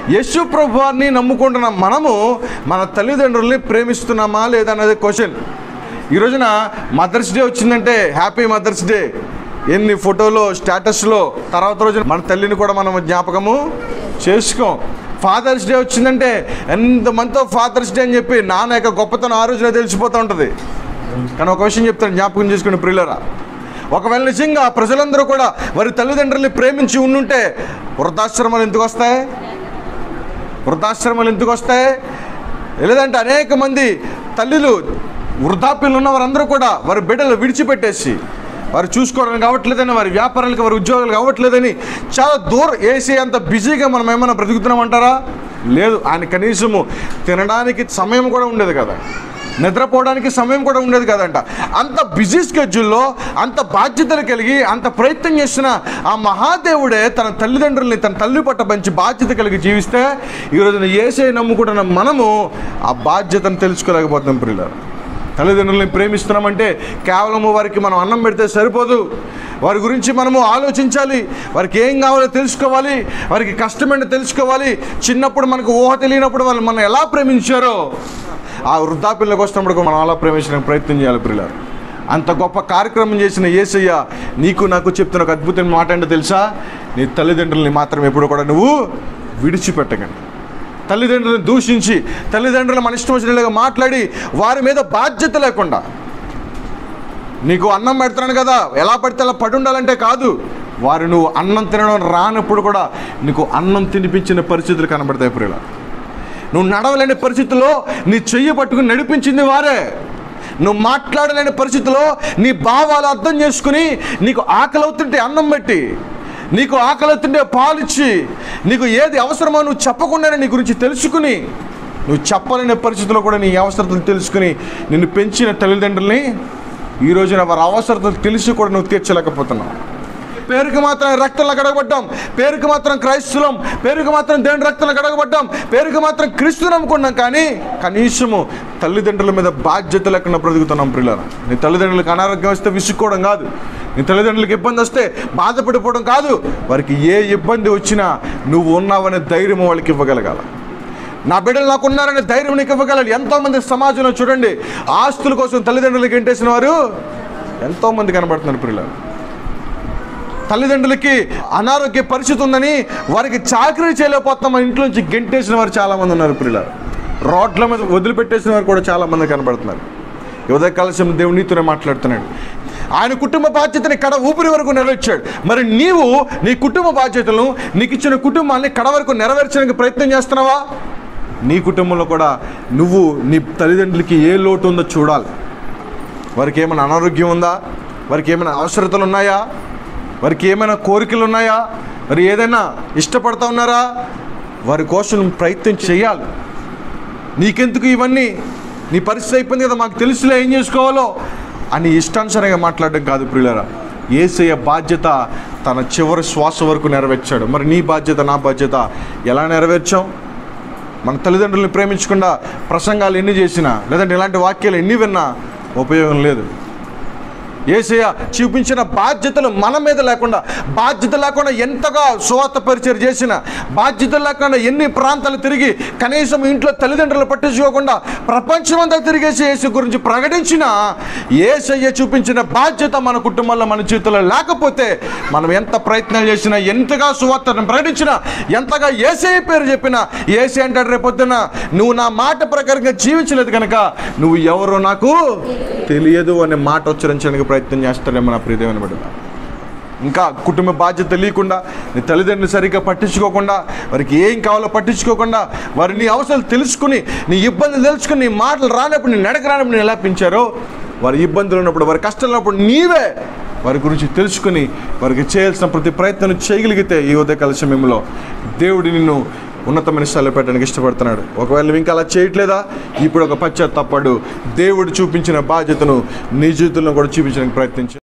యశు ప్రభువాన్ని నమ్ముకుంటున్న మనము మన తల్లిదండ్రుల్ని ప్రేమిస్తున్నామా లేదా అనేది క్వశ్చన్ ఈ రోజున మదర్స్ డే వచ్చిందంటే హ్యాపీ మదర్స్ డే ఎన్ని ఫోటోలో స్టేటస్లో తర్వాత రోజున మన తల్లిని కూడా మనం జ్ఞాపకము చేసుకోం ఫాదర్స్ డే వచ్చిందంటే ఎంతమందితో ఫాదర్స్ డే అని చెప్పి నాన్న యొక్క గొప్పతనం ఆ రోజున తెలిసిపోతూ ఉంటుంది కానీ ఒక విషయం చెప్తాను జ్ఞాపకం చేసుకుని ప్రియులరా ఒకవేళ నిజంగా ప్రజలందరూ కూడా వారి తల్లిదండ్రుల్ని ప్రేమించి ఉండుంటే వృద్ధాశ్రమాలు ఎందుకు వస్తాయి వృద్ధాశ్రమాలు ఎందుకు వస్తాయి లేదంటే అనేక మంది తల్లులు వృద్ధాప్యంలో ఉన్న వారందరూ కూడా వారి బిడ్డలు విడిచిపెట్టేసి వారు చూసుకోవడానికి కావట్లేదని వారి వ్యాపారాలకు వారి ఉద్యోగాలు కావట్లేదని చాలా దూరం వేసే అంత బిజీగా మనం ఏమైనా బ్రతుకుతున్నామంటారా లేదు ఆయన కనీసము తినడానికి సమయం కూడా ఉండేది కదా నిద్రపోవడానికి సమయం కూడా ఉండేది కదంట అంత బిజీ స్కెడ్యూల్లో అంత బాధ్యతలు కలిగి అంత ప్రయత్నం చేసిన ఆ మహాదేవుడే తన తల్లిదండ్రుల్ని తన తల్లి పట్ట మంచి బాధ్యత కలిగి జీవిస్తే ఈ రోజున ఏసే నమ్ముకుంటున్న మనము ఆ బాధ్యతను తెలుసుకోలేకపోతున్నాం ప్రియులారు తల్లిదండ్రుల్ని ప్రేమిస్తున్నామంటే కేవలము వారికి మనం అన్నం పెడితే సరిపోదు వారి గురించి మనము ఆలోచించాలి వారికి ఏం కావాలో తెలుసుకోవాలి వారికి కష్టమేంటో తెలుసుకోవాలి చిన్నప్పుడు మనకు ఊహ తెలియనప్పుడు వాళ్ళు మనం ఎలా ప్రేమించారో ఆ వృద్ధాప్యంలోకి వస్తున్నప్పుడు మనం అలా ప్రేమించడానికి ప్రయత్నం చేయాలి పిల్లలు అంత గొప్ప కార్యక్రమం చేసిన ఏసయ్య నీకు నాకు చెప్తున్న ఒక అద్భుతమైన మాట ఏంటో తెలుసా నీ తల్లిదండ్రుల్ని మాత్రం ఎప్పుడు కూడా నువ్వు విడిచిపెట్టకండి తల్లిదండ్రులను దూషించి తల్లిదండ్రులు మన ఇష్టం వచ్చినట్లుగా మాట్లాడి వారి మీద బాధ్యత లేకుండా నీకు అన్నం పెడుతున్నాను కదా ఎలా పడితే అలా పడి ఉండాలంటే కాదు వారు నువ్వు అన్నం తినడం రానప్పుడు కూడా నీకు అన్నం తినిపించిన పరిస్థితులు కనబడతాయి ప్రియుల నువ్వు నడవలేని పరిస్థితుల్లో నీ చెయ్యి పట్టుకుని నడిపించింది వారే నువ్వు మాట్లాడలేని పరిస్థితిలో నీ భావాలు అర్థం చేసుకుని నీకు ఆకలి అవుతుంటే అన్నం పెట్టి నీకు ఆకలి అవుతుంటే పాలిచ్చి నీకు ఏది అవసరమో నువ్వు చెప్పకుండానే నీ గురించి తెలుసుకుని నువ్వు చెప్పలేని పరిస్థితుల్లో కూడా నీ అవసరతలు తెలుసుకుని నిన్ను పెంచిన తల్లిదండ్రుల్ని ఈ రోజున వారి అవసరతలు తెలిసి కూడా నువ్వు తీర్చలేకపోతున్నావు పేరుకి మాత్రం రక్తంలో కడగబడ్డాం పేరుకి మాత్రం క్రైస్తవులం పేరుకి మాత్రం దేవుని రక్తంలో కడగబడ్డాం పేరుకి మాత్రం క్రీస్తు నమ్ముకున్నాం కానీ కనీసము తల్లిదండ్రుల మీద బాధ్యత లేకుండా బ్రతుకుతున్నాం పిల్లలు నీ తల్లిదండ్రులకు అనారోగ్యం వస్తే విసుక్కోవడం కాదు నీ తల్లిదండ్రులకు ఇబ్బంది వస్తే బాధపడిపోవడం కాదు వారికి ఏ ఇబ్బంది వచ్చినా నువ్వు ఉన్నావనే ధైర్యం వాళ్ళకి ఇవ్వగలగాల నా బిడ్డలు నాకు ఉన్నారనే ధైర్యం నీకు ఇవ్వగలరు ఎంతోమంది సమాజంలో చూడండి ఆస్తుల కోసం తల్లిదండ్రులకి ఎంటేసిన వారు ఎంతోమంది కనబడుతున్నారు పిల్లలు తల్లిదండ్రులకి అనారోగ్య పరిస్థితి ఉందని వారికి చాకరీ చేయలేకపోతున్నాం మన ఇంట్లో నుంచి గెంటేసిన వారు చాలామంది ఉన్నారు పిల్లలు రోడ్ల మీద వదిలిపెట్టేసిన వారు కూడా చాలామంది కనబడుతున్నారు యువత కలశం దేవుడు నీతోనే మాట్లాడుతున్నాడు ఆయన కుటుంబ బాధ్యతని కడ ఊపిరి వరకు నెరవేర్చాడు మరి నీవు నీ కుటుంబ బాధ్యతలను నీకు ఇచ్చిన కుటుంబాన్ని కడ వరకు నెరవేర్చడానికి ప్రయత్నం చేస్తున్నావా నీ కుటుంబంలో కూడా నువ్వు నీ తల్లిదండ్రులకి ఏ లోటు ఉందో చూడాలి వారికి ఏమైనా అనారోగ్యం ఉందా వారికి ఏమైనా అవసరతలు ఉన్నాయా వారికి ఏమైనా కోరికలు ఉన్నాయా మరి ఏదైనా ఇష్టపడతా ఉన్నారా వారి కోసం నువ్వు ప్రయత్నం చేయాలి నీకెందుకు ఇవన్నీ నీ పరిస్థితి అయిపోయింది కదా మాకు తెలుసులే ఏం చేసుకోవాలో అని ఇష్టానుసారంగా మాట్లాడడం కాదు ప్రియులరా ఏసయ్య బాధ్యత తన చివరి శ్వాస వరకు నెరవేర్చాడు మరి నీ బాధ్యత నా బాధ్యత ఎలా నెరవేర్చాం మన తల్లిదండ్రులను ప్రేమించకుండా ప్రసంగాలు ఎన్ని చేసినా లేదంటే ఇలాంటి వాక్యాలు ఎన్ని విన్నా ఉపయోగం లేదు ఏసయ్య చూపించిన బాధ్యతలు మన మీద లేకుండా బాధ్యత లేకుండా ఎంతగా సువార్త పరిచయం చేసిన బాధ్యత లేకుండా ఎన్ని ప్రాంతాలు తిరిగి కనీసం ఇంట్లో తల్లిదండ్రులు పట్టించుకోకుండా ప్రపంచమంతా తిరిగేసి యేసు గురించి ప్రకటించిన ఏసయ్య చూపించిన బాధ్యత మన కుటుంబంలో మన జీవితంలో లేకపోతే మనం ఎంత ప్రయత్నాలు చేసినా ఎంతగా సువార్తను ప్రకటించినా ఎంతగా ఏసయ్య పేరు చెప్పినా ఏసీ అంటాడు రేపొద్దున నువ్వు నా మాట ప్రకారంగా జీవించలేదు కనుక నువ్వు ఎవరో నాకు తెలియదు అనే మాట ఉచ్చరించడానికి ప్రయత్నం చేస్తాడేమో నా ప్రియదేవని బిడ్డ ఇంకా కుటుంబ బాధ్యత తెలియకుండా నీ తల్లిదండ్రులు సరిగ్గా పట్టించుకోకుండా వారికి ఏం కావాలో పట్టించుకోకుండా వారి నీ అవసరాలు తెలుసుకుని నీ ఇబ్బందులు తెలుసుకుని నీ మాటలు రానప్పుడు నీ నడక రానప్పుడు నేను ఎలా పెంచారో వారి ఇబ్బందులు ఉన్నప్పుడు వారి కష్టాలు ఉన్నప్పుడు నీవే వారి గురించి తెలుసుకుని వారికి చేయాల్సిన ప్రతి ప్రయత్నం చేయగలిగితే ఈ ఉదయకాల సమయంలో దేవుడు నిన్ను ఉన్నతమైన స్థాయిలో పెట్టడానికి ఇష్టపడుతున్నాడు ఒకవేళ నువ్వు ఇంకా అలా చేయట్లేదా ఇప్పుడు ఒక పశ్చాత్తాపడు దేవుడు చూపించిన బాధ్యతను నీ జీవితంలో కూడా చూపించడానికి ప్రయత్నించు